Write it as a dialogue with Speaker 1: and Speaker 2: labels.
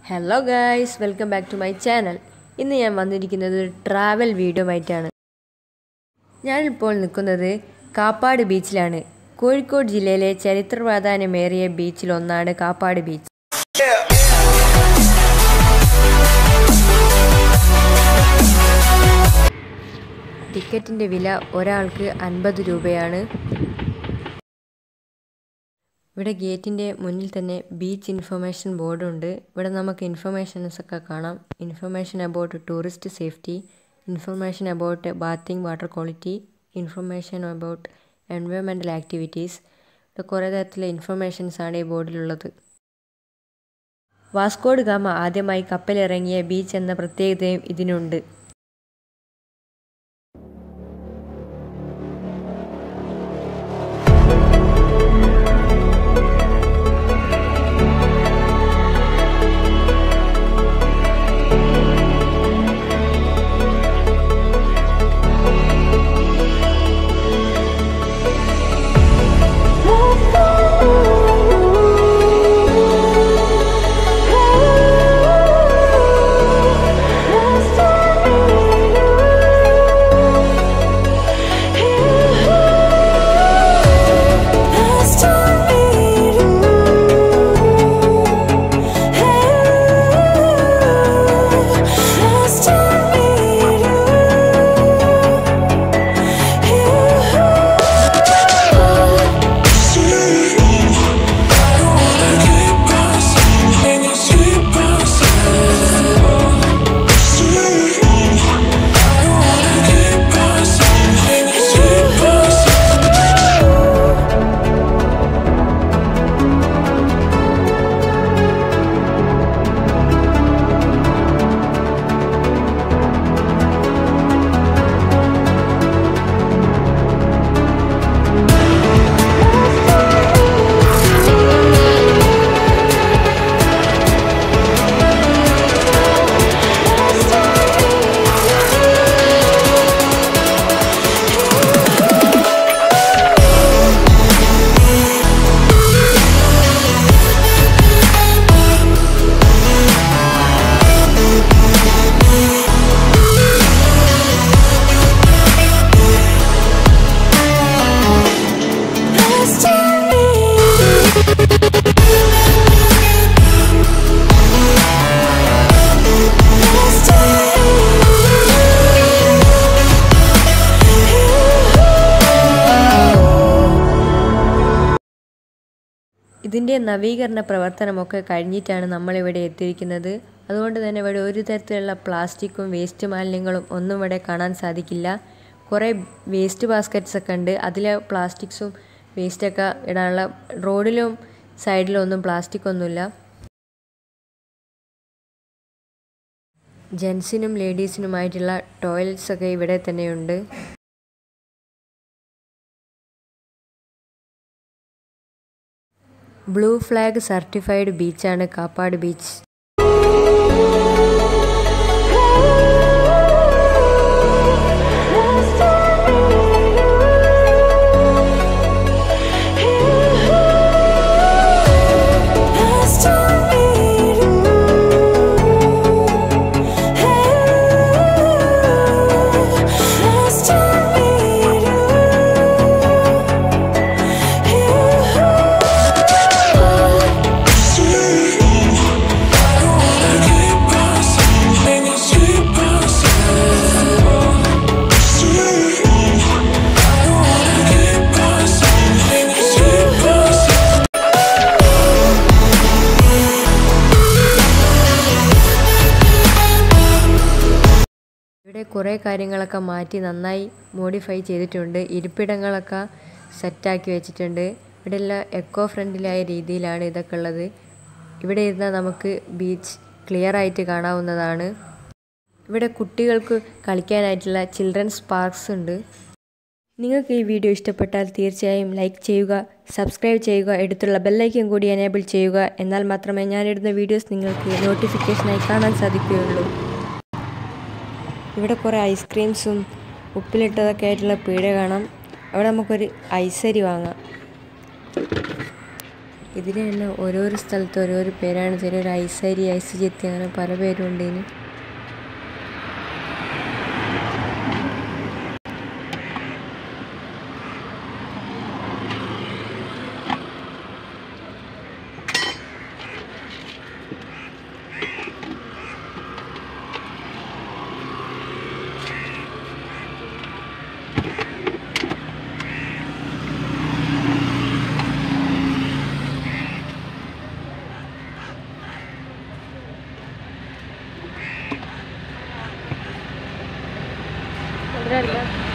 Speaker 1: hello guys welcome back to my channel ഇന്ന് ഞാൻ വന്നിരിക്കുന്നത് ഒരു ട്രാവൽ വീഡിയോ ആയിട്ടാണ് ഞാനിപ്പോൾ നിൽക്കുന്നത് കാപ്പാട് ബീച്ചിലാണ് കോഴിക്കോട് ജില്ലയിലെ ചരിത്ര പ്രാധാന്യമേറിയ ബീച്ചിലൊന്നാണ് കാപ്പാട് ബീച്ച് ടിക്കറ്റിൻ്റെ വില ഒരാൾക്ക് അൻപത് രൂപയാണ് ഇവിടെ ഗേറ്റിൻ്റെ മുന്നിൽ തന്നെ ബീച്ച് ഇൻഫർമേഷൻ ബോർഡുണ്ട് ഇവിടെ നമുക്ക് ഇൻഫർമേഷൻസ് ഒക്കെ കാണാം information about tourist safety information about bathing water quality information about environmental activities ഇവിടെ കുറേ തരത്തിലുള്ള ഇൻഫർമേഷൻസ് ആണ് ഈ ബോർഡിലുള്ളത് വാസ്കോഡ് ഗാമ ആദ്യമായി കപ്പലിറങ്ങിയ ബീച്ച് എന്ന പ്രത്യേകതയും ഇതിനുണ്ട് ഇതിൻ്റെ നവീകരണ പ്രവർത്തനമൊക്കെ കഴിഞ്ഞിട്ടാണ് നമ്മളിവിടെ എത്തിയിരിക്കുന്നത് അതുകൊണ്ട് തന്നെ ഇവിടെ ഒരു തരത്തിലുള്ള പ്ലാസ്റ്റിക്കും വേസ്റ്റ് മാലിന്യങ്ങളും ഒന്നും ഇവിടെ കാണാൻ സാധിക്കില്ല കുറേ വേസ്റ്റ് ബാസ്ക്കറ്റ്സ് ഒക്കെ ഉണ്ട് അതിലെ പ്ലാസ്റ്റിക്സും വേസ്റ്റൊക്കെ ഇടാനുള്ള റോഡിലും സൈഡിലും ഒന്നും പ്ലാസ്റ്റിക് ഒന്നുമില്ല ജെൻസിനും ലേഡീസിനുമായിട്ടുള്ള ടോയ്ലറ്റ്സ് ഒക്കെ ഇവിടെ തന്നെയുണ്ട് ബ്ലൂ ഫ്ലാഗ് സർട്ടിഫൈഡ് ബീച്ചാണ് കാപ്പാട് ബീച്ച് ഇവിടെ കുറേ കാര്യങ്ങളൊക്കെ മാറ്റി നന്നായി മോഡിഫൈ ചെയ്തിട്ടുണ്ട് ഇരിപ്പിടങ്ങളൊക്കെ സെറ്റാക്കി വെച്ചിട്ടുണ്ട് ഇവിടെ എല്ലാം എക്കോ ഫ്രണ്ട്ലിയായ രീതിയിലാണ് ഇതൊക്കെ ഉള്ളത് ഇവിടെ ഇരുന്നാൽ നമുക്ക് ബീച്ച് ക്ലിയർ ആയിട്ട് കാണാവുന്നതാണ് ഇവിടെ കുട്ടികൾക്ക് കളിക്കാനായിട്ടുള്ള ചിൽഡ്രൻസ് പാർക്സ് ഉണ്ട് നിങ്ങൾക്ക് ഈ വീഡിയോ ഇഷ്ടപ്പെട്ടാൽ തീർച്ചയായും ലൈക്ക് ചെയ്യുക സബ്സ്ക്രൈബ് ചെയ്യുക എടുത്തുള്ള ബെല്ലൈക്കൻ കൂടി എനേബിൾ ചെയ്യുക എന്നാൽ മാത്രമേ ഞാനിടുന്ന വീഡിയോസ് നിങ്ങൾക്ക് നോട്ടിഫിക്കേഷനായി കാണാൻ സാധിക്കുകയുള്ളൂ ഇവിടെ കുറേ ഐസ്ക്രീംസും ഉപ്പിലിട്ടതൊക്കെ ആയിട്ടുള്ള പീട കാണാം അവിടെ നമുക്കൊരു ഐസരി വാങ്ങാം ഇതിന് തന്നെ ഓരോരോ സ്ഥലത്ത് ഓരോരോ പേരാണ് ചിലർ ഐസരി ഐസ് ചെത്തി അങ്ങനെ പല പേരും ഉണ്ട് ഇതിന്
Speaker 2: എവിടെ എടുക്കാം